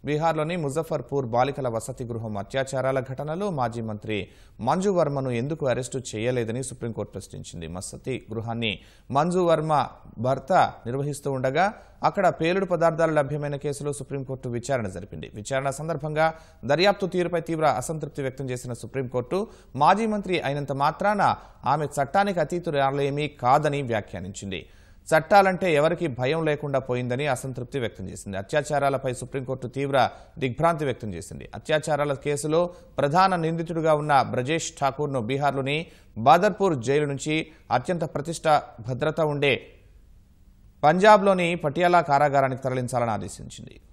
బీహార్లోని ముజఫర్పూర్ బాలికల వసతి గృహం అత్యాచారాల ఘటనలో మాజీ మంత్రి మంజు వర్మను ఎందుకు అరెస్టు చేయలేదని సుప్రీంకోర్టు ప్రశ్నించింది వసతి గృహాన్ని మంజు వర్మ భర్త నిర్వహిస్తూ ఉండగా అక్కడ పేలుడు పదార్థాలు లభ్యమైన కేసులో సుప్రీంకోర్టు విచారణ జరిపింది విచారణ సందర్భంగా దర్యాప్తు తీరుపై తీవ్ర అసంతృప్తి వ్యక్తం చేసిన సుప్రీంకోర్టు మాజీ మంత్రి అయినంత మాత్రాన ఆమె చట్టానికి అతీతురాలేమీ కాదని వ్యాఖ్యానించింది చట్టాలంటే ఎవరికి భయం లేకుండా పోయిందని అసంతృప్తి వ్యక్తం చేసింది అత్యాచారాలపై సుప్రీంకోర్టు తీవ్ర దిగ్భ్రాంతి వ్యక్తం చేసింది అత్యాచారాల కేసులో ప్రధాన నిందితుడిగా ఉన్న బ్రజేష్ ఠాకూర్ను బీహార్లోని బాదర్పూర్ జైలు నుంచి అత్యంత ప్రతిష్ట భద్రత ఉండే పంజాబ్లోని పటియాలా కారాగారానికి తరలించాలని ఆదేశించింది